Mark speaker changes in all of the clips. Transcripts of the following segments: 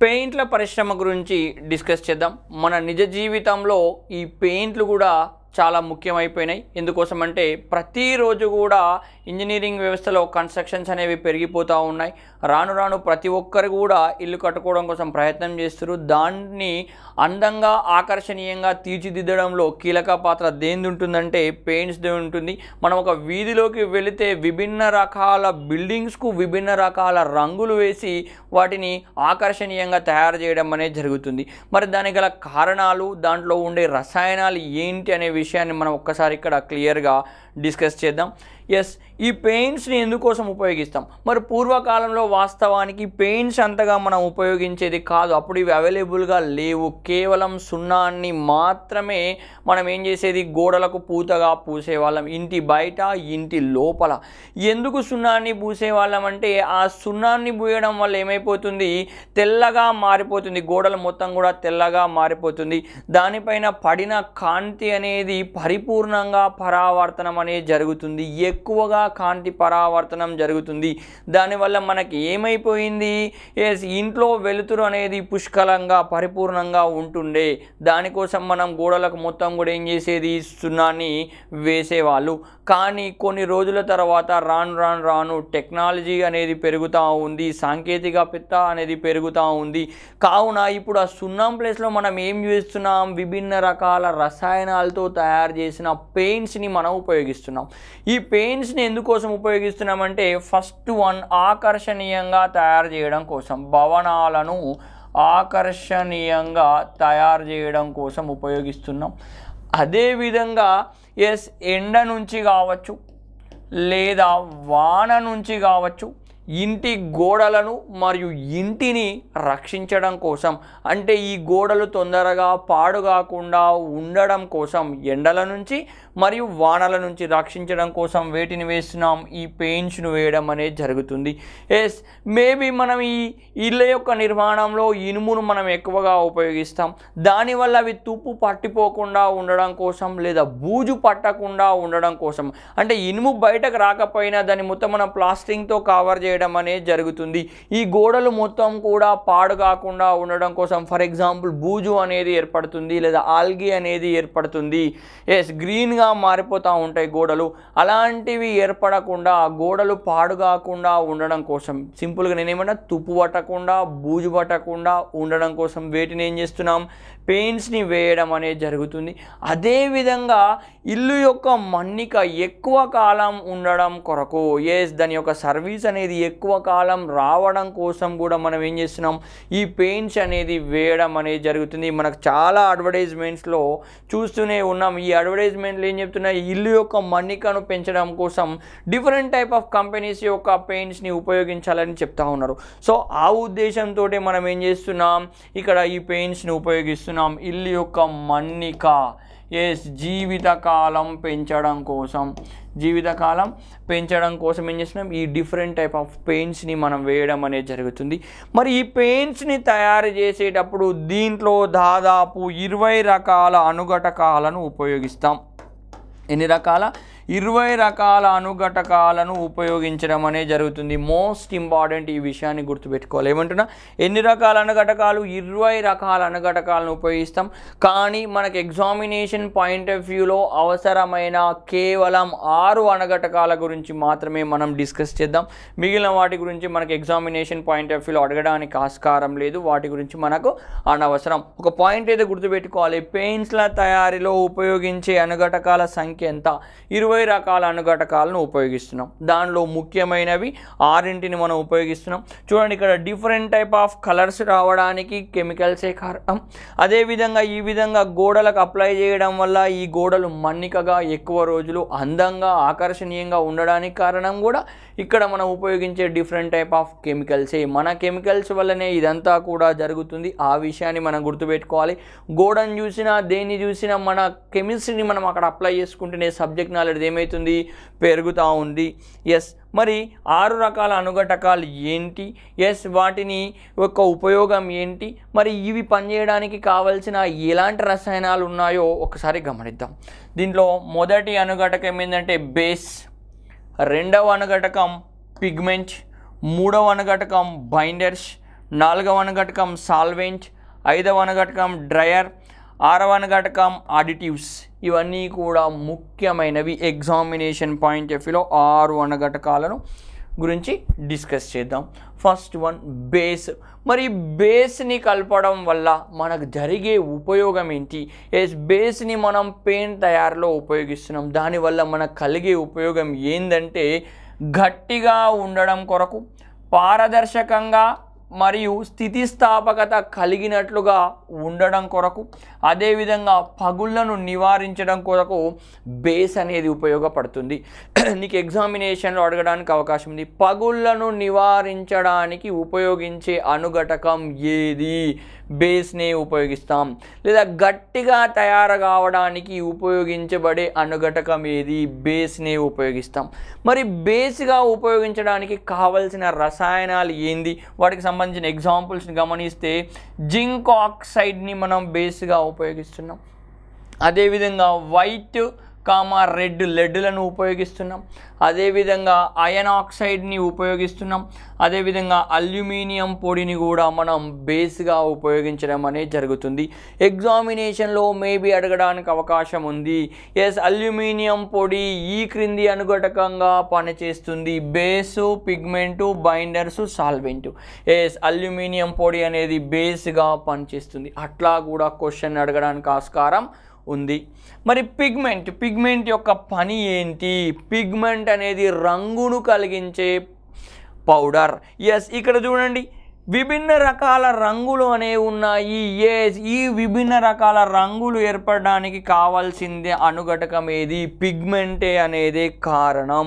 Speaker 1: పెయింట్ల పరిశ్రమ గురించి డిస్కస్ చేద్దాం మన నిజ జీవితంలో ఈ పెయింట్లు కూడా చాలా ముఖ్యమైపోయినాయి ఎందుకోసం అంటే ప్రతిరోజు కూడా ఇంజనీరింగ్ వ్యవస్థలో కన్స్ట్రక్షన్స్ అనేవి పెరిగిపోతూ ఉన్నాయి రాను రాను ప్రతి ఒక్కరు కూడా ఇల్లు కట్టుకోవడం కోసం ప్రయత్నం చేస్తారు దాన్ని అందంగా ఆకర్షణీయంగా తీర్చిదిద్దడంలో కీలక పాత్ర దేనిది ఉంటుందంటే పెయింట్స్ది ఉంటుంది మనం ఒక వీధిలోకి వెళితే విభిన్న రకాల బిల్డింగ్స్కు విభిన్న రకాల రంగులు వేసి వాటిని ఆకర్షణీయంగా తయారు చేయడం అనేది జరుగుతుంది మరి దానికి గల కారణాలు దాంట్లో ఉండే రసాయనాలు ఏంటి అనే విషయాన్ని మనం ఒక్కసారి ఇక్కడ క్లియర్గా డిస్కస్ చేద్దాం ఎస్ ఈ పెయింట్స్ని ఎందుకోసం ఉపయోగిస్తాం మరి పూర్వకాలంలో వాస్తవానికి పెయింట్స్ అంతగా మనం ఉపయోగించేది కాదు అప్పుడు ఇవి అవైలబుల్గా లేవు కేవలం సున్నాన్ని మాత్రమే మనం ఏం చేసేది గోడలకు పూతగా పూసేవాళ్ళం ఇంటి బయట ఇంటి లోపల ఎందుకు సున్నాన్ని పూసేవాళ్ళం అంటే ఆ సున్నాన్ని పూయడం వల్ల ఏమైపోతుంది తెల్లగా మారిపోతుంది గోడలు మొత్తం కూడా తెల్లగా మారిపోతుంది దానిపైన పడిన కాంతి అనేది పరిపూర్ణంగా పరావర్తనం అనేది జరుగుతుంది ఎక్కువగా కాంతి పరావర్తనం జరుగుతుంది దానివల్ల మనకి ఏమైపోయింది ఎస్ ఇంట్లో వెలుతురు అనేది పుష్కలంగా పరిపూర్ణంగా ఉంటుండే దానికోసం మనం గోడలకు మొత్తం కూడా ఏం చేసేది సున్నాన్ని వేసేవాళ్ళు కానీ కొన్ని రోజుల తర్వాత రాను రాను రాను టెక్నాలజీ అనేది పెరుగుతూ ఉంది సాంకేతికత అనేది పెరుగుతూ ఉంది కావున ఇప్పుడు ఆ సున్నం ప్లేస్లో మనం ఏం చేస్తున్నాం విభిన్న రకాల రసాయనాలతో తయారు చేసిన పెయింట్స్ని మనం ఉపయోగిస్తున్నాం ఈ పెయింట్స్ని ఎందుకోసం ఉపయోగిస్తున్నామంటే ఫస్ట్ వన్ ఆకర్షణీయంగా తయారు చేయడం కోసం భవనాలను ఆకర్షణీయంగా తయారు చేయడం కోసం ఉపయోగిస్తున్నాం అదేవిధంగా ఎస్ ఎండ నుంచి కావచ్చు లేదా వాన నుంచి కావచ్చు ఇంటి గోడలను మరియు ఇంటిని రక్షించడం కోసం అంటే ఈ గోడలు తొందరగా పాడు కాకుండా ఉండడం కోసం ఎండల నుంచి మరియు వానల నుంచి రక్షించడం కోసం వేటిని వేస్తున్నాం ఈ పెయింట్స్ను వేయడం అనేది జరుగుతుంది ఎస్ మేబీ మనం ఈ ఇళ్ళ యొక్క నిర్మాణంలో ఇనుమును మనం ఎక్కువగా ఉపయోగిస్తాం దానివల్ల అవి తుప్పు పట్టిపోకుండా ఉండడం కోసం లేదా బూజు పట్టకుండా ఉండడం కోసం అంటే ఇనుము బయటకు రాకపోయినా దాన్ని మొత్తం మనం ప్లాస్టింగ్తో కవర్ చేయడం అనేది జరుగుతుంది ఈ గోడలు మొత్తం కూడా పాడు కాకుండా ఉండడం కోసం ఫర్ ఎగ్జాంపుల్ బూజు అనేది ఏర్పడుతుంది లేదా ఆల్గి అనేది ఏర్పడుతుంది ఎస్ గ్రీన్గా మారిపోతూ ఉంటాయి గోడలు అలాంటివి ఏర్పడకుండా గోడలు పాడు కాకుండా ఉండడం కోసం సింపుల్గా నేనేమన్నా తుప్పు పట్టకుండా బూజు పట్టకుండా ఉండడం కోసం వేటిని ఏం చేస్తున్నాం పెయింట్స్ని వేయడం అనేది జరుగుతుంది అదేవిధంగా ఇల్లు యొక్క మన్నిక ఎక్కువ కాలం ఉండడం కొరకు ఎస్ దాని యొక్క సర్వీస్ అనేది ఎక్కువ కాలం రావడం కోసం కూడా మనం ఏం చేస్తున్నాం ఈ పెయింట్స్ అనేది వేయడం అనేది జరుగుతుంది మనకు చాలా అడ్వర్టైజ్మెంట్స్లో చూస్తూనే ఉన్నాం ఈ అడ్వర్టైజ్మెంట్లు ఏం చెప్తున్నాయి ఇల్లు యొక్క మన్నికను పెంచడం కోసం డిఫరెంట్ టైప్ ఆఫ్ కంపెనీస్ యొక్క పెయింట్స్ని ఉపయోగించాలని చెప్తా ఉన్నారు సో ఆ ఉద్దేశంతో మనం ఏం చేస్తున్నాం ఇక్కడ ఈ పెయింట్స్ని ఉపయోగిస్తున్నాం ఇల్లు యొక్క మన్నిక ఎస్ జీవితకాలం పెంచడం కోసం జీవితకాలం పెంచడం కోసం ఏం చేస్తున్నాం ఈ డిఫరెంట్ టైప్ ఆఫ్ పెయింట్స్ని మనం వేయడం అనేది జరుగుతుంది మరి ఈ పెయింట్స్ని తయారు చేసేటప్పుడు దీంట్లో దాదాపు ఇరవై రకాల అనుఘటకాలను ఉపయోగిస్తాం ఎన్ని రకాల ఇరవై రకాల అనుఘటకాలను ఉపయోగించడం అనేది జరుగుతుంది మోస్ట్ ఇంపార్టెంట్ ఈ విషయాన్ని గుర్తుపెట్టుకోవాలి ఏమంటున్నా ఎన్ని రకాల అనుఘటకాలు ఇరవై రకాల అనుఘటకాలను ఉపయోగిస్తాం కానీ మనకు ఎగ్జామినేషన్ పాయింట్ ఆఫ్ వ్యూలో అవసరమైన కేవలం ఆరు అనుఘటకాల గురించి మాత్రమే మనం డిస్కస్ చేద్దాం మిగిలిన వాటి గురించి మనకు ఎగ్జామినేషన్ పాయింట్ ఆఫ్ వ్యూలో అడగడానికి ఆస్కారం లేదు వాటి గురించి మనకు అనవసరం ఒక పాయింట్ అయితే గుర్తుపెట్టుకోవాలి పెయింట్స్ల తయారీలో ఉపయోగించే అనుఘటకాల సంఖ్య ఎంత ఇరవై రకాల అనుఘటకాలను ఉపయోగిస్తున్నాం దానిలో ముఖ్యమైనవి ఆరింటిని మనం ఉపయోగిస్తున్నాం చూడండి ఇక్కడ డిఫరెంట్ టైప్ ఆఫ్ కలర్స్ రావడానికి కెమికల్సే కారణం అదేవిధంగా ఈ విధంగా గోడలకు అప్లై చేయడం వల్ల ఈ గోడలు మన్నికగా ఎక్కువ రోజులు అందంగా ఆకర్షణీయంగా ఉండడానికి కారణం కూడా ఇక్కడ మనం ఉపయోగించే డిఫరెంట్ టైప్ ఆఫ్ కెమికల్సే మన కెమికల్స్ వల్లనే ఇదంతా కూడా జరుగుతుంది ఆ విషయాన్ని మనం గుర్తుపెట్టుకోవాలి గోడను చూసినా దేన్ని చూసినా మన కెమిస్ట్రీని మనం అక్కడ అప్లై చేసుకుంటేనే సబ్జెక్ట్ నాలెడ్జ్ ఏమవుతుంది పెరుగుతూ ఉంది ఎస్ మరి ఆరు రకాల అనుఘటకాలు ఏంటి ఎస్ వాటిని యొక్క ఉపయోగం ఏంటి మరి ఇవి పనిచేయడానికి కావలసిన ఎలాంటి రసాయనాలు ఉన్నాయో ఒకసారి గమనిద్దాం దీంట్లో మొదటి అనుఘటకం ఏంటంటే బేస్ రెండవ అనుఘటకం పిగ్మెంట్ మూడవ అనుఘటకం బైండర్స్ నాలుగవ అనఘటకం సాల్వెంట్ ఐదవ అనఘటకం డ్రయర్ ఆరవ అనఘటకం ఆడిటివ్స్ ఇవన్నీ కూడా ముఖ్యమైనవి ఎగ్జామినేషన్ పాయింట్ ఆఫ్ వ్యూలో ఆరు అనఘటకాలను గురించి డిస్కస్ చేద్దాం ఫస్ట్ వన్ బేస్ మరి బేస్ని కలపడం వల్ల మనకు జరిగే ఉపయోగం ఏంటి ఎస్ బేస్ని మనం పెయింట్ తయారులో ఉపయోగిస్తున్నాం దానివల్ల మనకు కలిగే ఉపయోగం ఏంటంటే గట్టిగా ఉండడం కొరకు పారదర్శకంగా మరియు స్థితిస్థాపకత కలిగినట్లుగా ఉండడం కొరకు అదేవిధంగా పగుళ్లను నివారించడం కొరకు బేస్ అనేది ఉపయోగపడుతుంది నీకు ఎగ్జామినేషన్లో అడగడానికి అవకాశం ఉంది పగుళ్లను నివారించడానికి ఉపయోగించే అనుఘటకం ఏది బేస్ని ఉపయోగిస్తాం లేదా గట్టిగా తయారు కావడానికి ఉపయోగించబడే అనుఘటకం ఏది బేస్ని ఉపయోగిస్తాం మరి బేస్గా ఉపయోగించడానికి కావలసిన రసాయనాలు ఏంది వాటికి సంబంధించిన ఎగ్జాంపుల్స్ని గమనిస్తే జింక్ ఆక్సైడ్ని మనం బేస్గా ఉపయోగిస్తున్నాం అదేవిధంగా వైట్ కామా రెడ్ లెడ్లను ఉపయోగిస్తున్నాం అదేవిధంగా అయన్ ఆక్సైడ్ని ఉపయోగిస్తున్నాం అదేవిధంగా అల్యూమినియం పొడిని కూడా మనం బేస్గా ఉపయోగించడం అనేది జరుగుతుంది ఎగ్జామినేషన్లో మేబీ అడగడానికి అవకాశం ఉంది ఎస్ అల్యూమినియం పొడి ఈ క్రింది అనుఘటకంగా పనిచేస్తుంది base pigment binders solvents aluminium పొడి అనేది బేస్గా పనిచేస్తుంది అట్లా కూడా క్వశ్చన్ అడగడానికి ఆస్కారం ఉంది మరి పిగ్మెంట్ పిగ్మెంట్ యొక్క పని ఏంటి పిగ్మెంట్ అనేది రంగును కలిగించే పౌడర్ ఎస్ ఇక్కడ చూడండి విభిన్న రకాల రంగులు అనేవి ఉన్నాయి ఎస్ ఈ విభిన్న రకాల రంగులు ఏర్పడడానికి కావాల్సిందే అనుఘటకం ఏది పిగ్మెంటే అనేది కారణం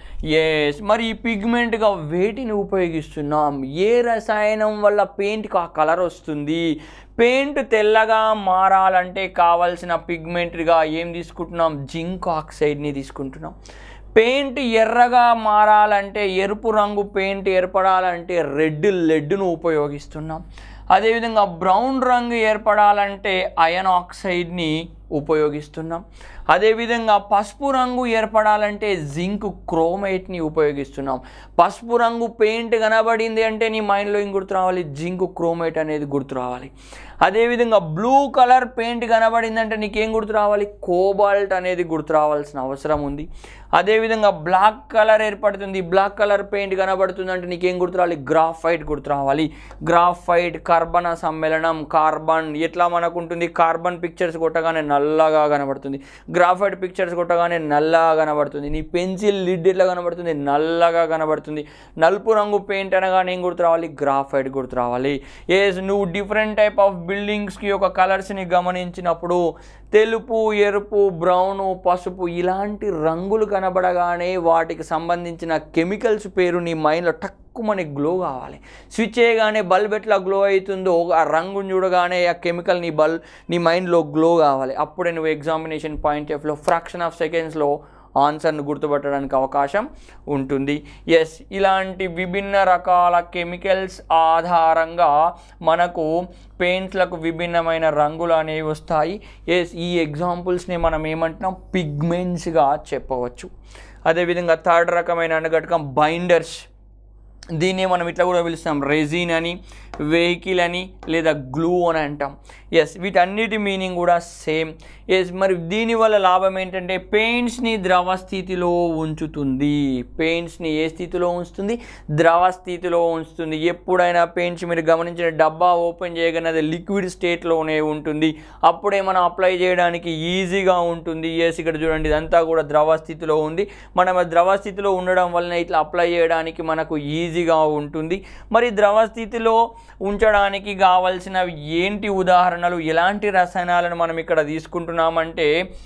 Speaker 1: ఎస్ మరి ఈ పిగ్మెంట్గా వేటిని ఉపయోగిస్తున్నాం ఏ రసాయనం వల్ల పెయింట్కి ఆ కలర్ వస్తుంది పెయింట్ తెల్లగా మారాలంటే కావాల్సిన పిగ్మెంట్గా ఏం తీసుకుంటున్నాం జింక్ ఆక్సైడ్ని తీసుకుంటున్నాం పెయింట్ ఎర్రగా మారాలంటే ఎరుపు రంగు పెయింట్ ఏర్పడాలంటే రెడ్ లెడ్ను ఉపయోగిస్తున్నాం అదేవిధంగా బ్రౌన్ రంగు ఏర్పడాలంటే అయన్ ఆక్సైడ్ని ఉపయోగిస్తున్నాం అదేవిధంగా పసుపు రంగు ఏర్పడాలంటే జింక్ క్రోమైట్ని ఉపయోగిస్తున్నాం పసుపు రంగు పెయింట్ కనబడింది అంటే నీ మైండ్లో ఏం గుర్తు రావాలి జింక్ క్రోమైట్ అనేది గుర్తు రావాలి అదేవిధంగా బ్లూ కలర్ పెయింట్ కనబడిందంటే నీకేం గుర్తు రావాలి కోబాల్ట్ అనేది గుర్తు రావాల్సిన అవసరం ఉంది అదేవిధంగా బ్లాక్ కలర్ ఏర్పడుతుంది బ్లాక్ కలర్ పెయింట్ కనబడుతుంది అంటే నీకేం గుర్తు రావాలి గ్రాఫైట్ గుర్తు రావాలి గ్రాఫైట్ కార్బన సమ్మేళనం కార్బన్ ఎట్లా మనకు ఉంటుంది కార్బన్ పిక్చర్స్ కొట్టగానే నల్లగా కనబడుతుంది గ్రాఫైట్ పిక్చర్స్ కొట్టగానే నల్లగా కనబడుతుంది నీ పెన్సిల్ లిడ్ ఎట్లా కనబడుతుంది నల్లగా కనబడుతుంది నలుపు రంగు పెయింట్ అనగానే ఏం గుర్తు రావాలి గ్రాఫైట్ గుర్తు రావాలి ఏస్ నువ్వు డిఫరెంట్ టైప్ ఆఫ్ బిల్డింగ్స్కి ఒక కలర్స్ని గమనించినప్పుడు తెలుపు ఎరుపు బ్రౌను పసుపు ఇలాంటి రంగులు కనబడగానే వాటికి సంబంధించిన కెమికల్స్ పేరు నీ మైండ్లో టక్కుమని గ్లో కావాలి స్విచ్ చేయగానే బల్బ్ ఎట్లా గ్లో అవుతుందో ఆ రంగుని చూడగానే ఆ కెమికల్ నీ బల్బ్ నీ మైండ్లో గ్లో కావాలి అప్పుడే నువ్వు ఎగ్జామినేషన్ పాయింట్ ఆఫ్లో ఫ్రాక్షన్ ఆఫ్ సెకండ్స్లో ఆన్సర్ను గుర్తుపట్టడానికి అవకాశం ఉంటుంది ఎస్ ఇలాంటి విభిన్న రకాల కెమికల్స్ ఆధారంగా మనకు పెయింట్లకు విభిన్నమైన రంగులు అనేవి వస్తాయి ఎస్ ఈ ఎగ్జాంపుల్స్ని మనం ఏమంటున్నాం పిగ్మెంట్స్గా చెప్పవచ్చు అదేవిధంగా థర్డ్ రకమైన అనగటకం బైండర్స్ దీన్ని మనం ఇట్లా కూడా పిలుస్తాం రెజిన్ అని వెహికల్ అని లేదా గ్లూ అని అంటాం ఎస్ వీటన్నిటి మీనింగ్ కూడా సేమ్ ఎస్ మరి దీనివల్ల లాభం ఏంటంటే పెయింట్స్ని ద్రవ స్థితిలో ఉంచుతుంది పెయింట్స్ని ఏ స్థితిలో ఉంచుతుంది ద్రవ స్థితిలో ఉంచుతుంది ఎప్పుడైనా పెయింట్స్ మీరు గమనించిన డబ్బా ఓపెన్ చేయగానే అది లిక్విడ్ స్టేట్లోనే ఉంటుంది అప్పుడే మనం అప్లై చేయడానికి ఈజీగా ఉంటుంది ఎస్ ఇక్కడ చూడండి ఇదంతా కూడా ద్రవ స్థితిలో ఉంది మనం ఆ ద్రవ స్థితిలో ఉండడం వలన ఇట్లా అప్లై చేయడానికి మనకు ఈజీగా ఉంటుంది మరి ద్రవ స్థితిలో ఉంచడానికి కావాల్సినవి ఏంటి ఉదాహరణలు ఎలాంటి రసాయనాలను మనం ఇక్కడ తీసుకుంటున్నామంటే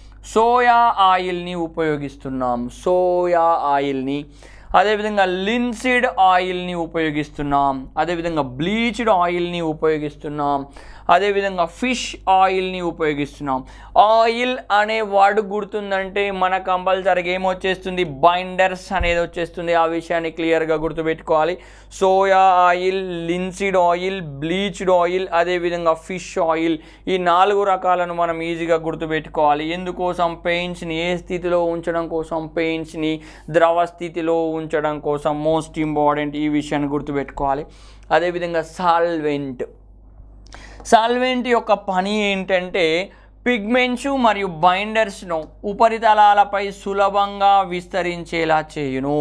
Speaker 1: సోయా ఆయిల్ని ఉపయోగిస్తున్నాం సోయా ఆయిల్ని అదేవిధంగా లిన్సిడ్ ఆయిల్ని ఉపయోగిస్తున్నాం అదేవిధంగా బ్లీచ్డ్ ఆయిల్ని ఉపయోగిస్తున్నాం అదేవిధంగా ఫిష్ ఆయిల్ని ఉపయోగిస్తున్నాం ఆయిల్ అనే వర్డ్ గుర్తుందంటే మన కంపల్సరీగా ఏమొచ్చేస్తుంది బైండర్స్ అనేది వచ్చేస్తుంది ఆ విషయాన్ని క్లియర్గా గుర్తుపెట్టుకోవాలి soya oil linseed oil bleached oil అదేవిధంగా ఫిష్ ఆయిల్ ఈ నాలుగు రకాలను మనం ఈజీగా గుర్తుపెట్టుకోవాలి ఎందుకోసం పెయింట్స్ని ఏ స్థితిలో ఉంచడం కోసం పెయింట్స్ని ద్రవ స్థితిలో ఉంచడం కోసం మోస్ట్ ఇంపార్టెంట్ ఈ విషయాన్ని గుర్తుపెట్టుకోవాలి అదేవిధంగా సాల్వెంట్ సాల్వెంట్ యొక్క పని ఏంటంటే పిగ్మెంట్స్ మరియు బైండర్స్ను ఉపరితలాలపై సులభంగా విస్తరించేలా చేయును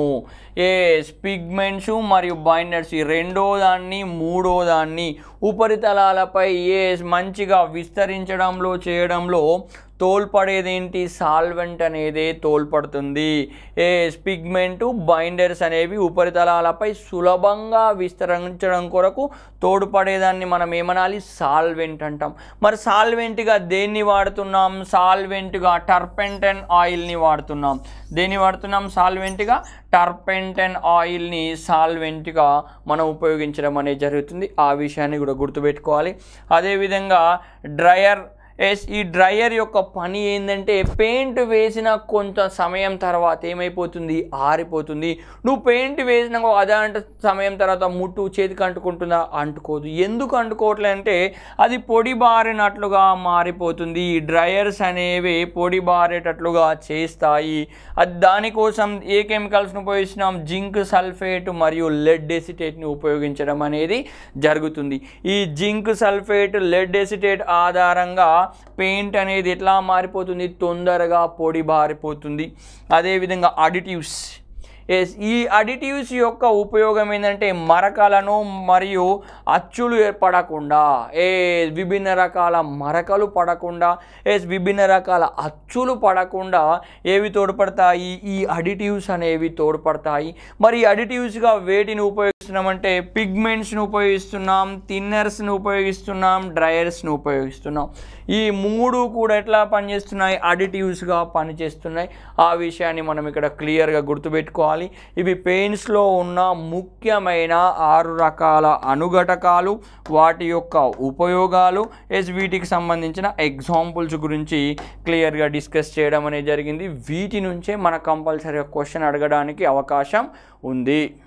Speaker 1: ఎస్ పిగ్మెంట్స్ మరియు బైండర్స్ ఈ రెండో దాన్ని మూడో దాన్ని ఉపరితలాలపై ఎస్ మంచిగా విస్తరించడంలో చేయడంలో తోల్పడేదేంటి సాల్వెంట్ అనేది తోల్పడుతుంది ఏ పిగ్మెంటు బైండర్స్ అనేవి ఉపరితలాలపై సులభంగా విస్తరించడం కొరకు తోడ్పడేదాన్ని మనం ఏమనాలి సాల్వెంట్ అంటాం మరి సాల్వెంట్గా దేన్ని వాడుతున్నాం సాల్వెంట్గా టర్పెంటన్ ఆయిల్ని వాడుతున్నాం దేన్ని వాడుతున్నాం సాల్వెంట్గా టర్పెంటన్ ఆయిల్ని సాల్వెంట్గా మనం ఉపయోగించడం అనేది జరుగుతుంది ఆ విషయాన్ని కూడా గుర్తుపెట్టుకోవాలి అదేవిధంగా డ్రయర్ ఎస్ ఈ డ్రయర్ యొక్క పని ఏంటంటే పెయింట్ వేసిన కొంత సమయం తర్వాత ఏమైపోతుంది ఆరిపోతుంది నువ్వు పెయింట్ వేసిన అదంట సమయం తర్వాత ముట్టు చేతికి అంటుకుంటుందా అంటుకోదు ఎందుకు అంటుకోవట్లే అంటే అది పొడి బారినట్లుగా మారిపోతుంది ఈ డ్రయర్స్ అనేవి పొడి బారేటట్లుగా చేస్తాయి అది దానికోసం ఏ కెమికల్స్ను ఉపయోగిస్తున్నాం జింక్ సల్ఫేట్ మరియు లెడ్ ఎసిటేట్ని ఉపయోగించడం అనేది జరుగుతుంది ఈ జింక్ సల్ఫేట్ లెడ్ ఎసిటేట్ ఆధారంగా పెయింట్ అనేది ఎట్లా మారిపోతుంది తొందరగా పొడి బారిపోతుంది అదేవిధంగా అడిటివ్స్ ఎస్ ఈ అడిటివ్స్ యొక్క ఉపయోగం ఏంటంటే మరకలను మరియు అచ్చులు ఏర్పడకుండా ఏ విభిన్న రకాల మరకలు పడకుండా ఎస్ విభిన్న రకాల అచ్చులు పడకుండా ఏవి తోడ్పడతాయి ఈ అడిటివ్స్ అనేవి తోడ్పడతాయి మరి అడిటివ్స్గా వేటిని ఉపయోగిస్తున్నామంటే పిగ్మెంట్స్ని ఉపయోగిస్తున్నాం థిన్నర్స్ని ఉపయోగిస్తున్నాం డ్రయర్స్ని ఉపయోగిస్తున్నాం ఈ మూడు కూడా ఎట్లా పనిచేస్తున్నాయి అడిటివ్స్గా పనిచేస్తున్నాయి ఆ విషయాన్ని మనం ఇక్కడ క్లియర్గా గుర్తుపెట్టుకోవాలి ఇవి పెయింట్స్లో ఉన్న ముఖ్యమైన ఆరు రకాల అనుఘటకాలు వాటి యొక్క ఉపయోగాలు ఎస్ వీటికి సంబంధించిన ఎగ్జాంపుల్స్ గురించి క్లియర్గా డిస్కస్ చేయడం అనేది జరిగింది వీటి నుంచే మన కంపల్సరీగా క్వశ్చన్ అడగడానికి అవకాశం ఉంది